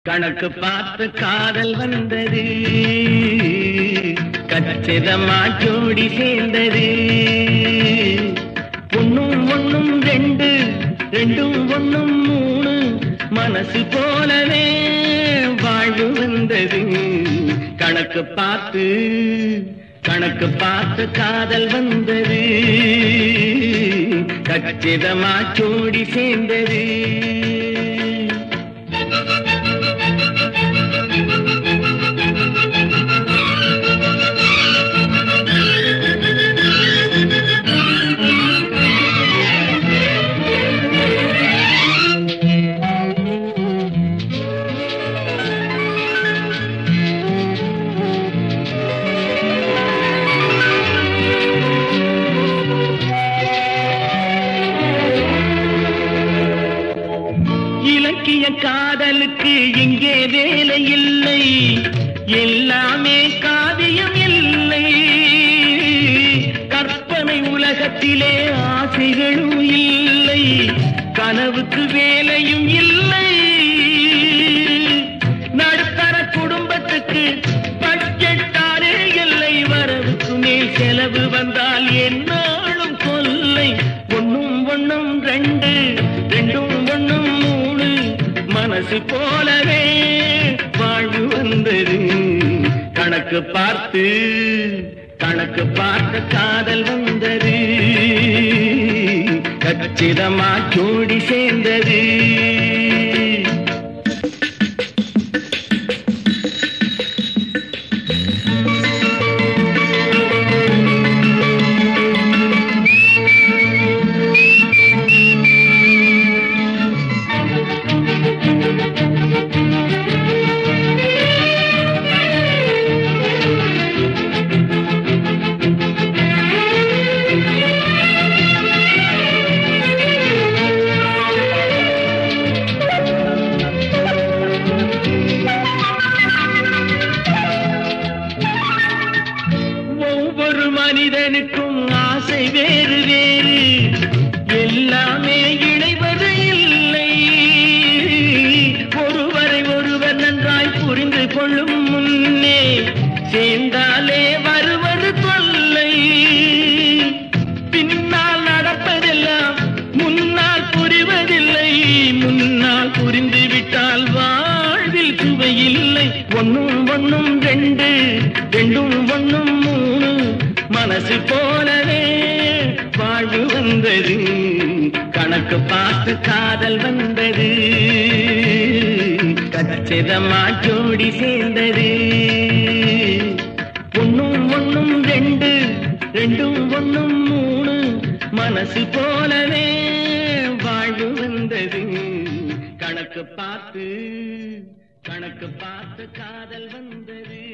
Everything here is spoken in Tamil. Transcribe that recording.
கணக்கு பார்த்து காதல் வந்தது கச்சிதமா ஜோடி சேர்ந்தது ஒண்ணும் ஒண்ணும் ரெண்டு ரெண்டும் ஒண்ணும் மூணு மனசு போலவே வாழ்வு வந்தது கணக்கு பார்த்து கணக்கு பார்த்து காதல் வந்தது கச்சிதமா ஜோடி சேர்ந்தது இலக்கிய காதலுக்கு இங்கே வேலை இல்லை எல்லாமே காவியம் இல்லை கற்பனை உலகத்திலே ஆசைகளும் இல்லை கனவுக்கு வேலையும் இல்லை நடுத்தர குடும்பத்துக்கு பட்ஜெட்டாலே இல்லை வரவுக்கு மேல் செலவு வந்தால் என்னாலும் கொல்லை ஒண்ணும் ஒண்ணும் ரெண்டு ரெண்டும் ஒண்ணும் மூணு மனசு போலவே வாழ்வு வந்தது கணக்கு பார்த்து கணக்கு பார்த்த காதல் வந்தது கச்சிதமா ஜோடி சேர்ந்தது ஒவ்வொரு மனிதனுக்கும் ஆசை வேறு வேறு எல்லாமே இணைவது இல்லை ஒருவரை ஒருவர் நன்றாய் புரிந்து கொள்ளும் முன்னே சேர்ந்தாலே வருவது தொல்லை பின்னால் நடப்பதெல்லாம் முன்னால் புரிவதில்லை முன்னால் புரிந்து விட்டால் வாழ்வில் சுவையில்லை ஒண்ணும் ஒண்ணும் ரெண்டு ரெண்டும் ஒண்ணும் மூணு மனசு போலவே வாழ்வு வந்தது கணக்கு பார்த்து காதல் வந்தது கச்சிதமா ஜோடி சேர்ந்தது ஒண்ணும் ஒண்ணும் ரெண்டு ரெண்டும் ஒண்ணும் மூணு மனசு போலவே வாழ்வு வந்தது கணக்கு பார்த்து கணக்கு பார்த்து காதல் வந்தது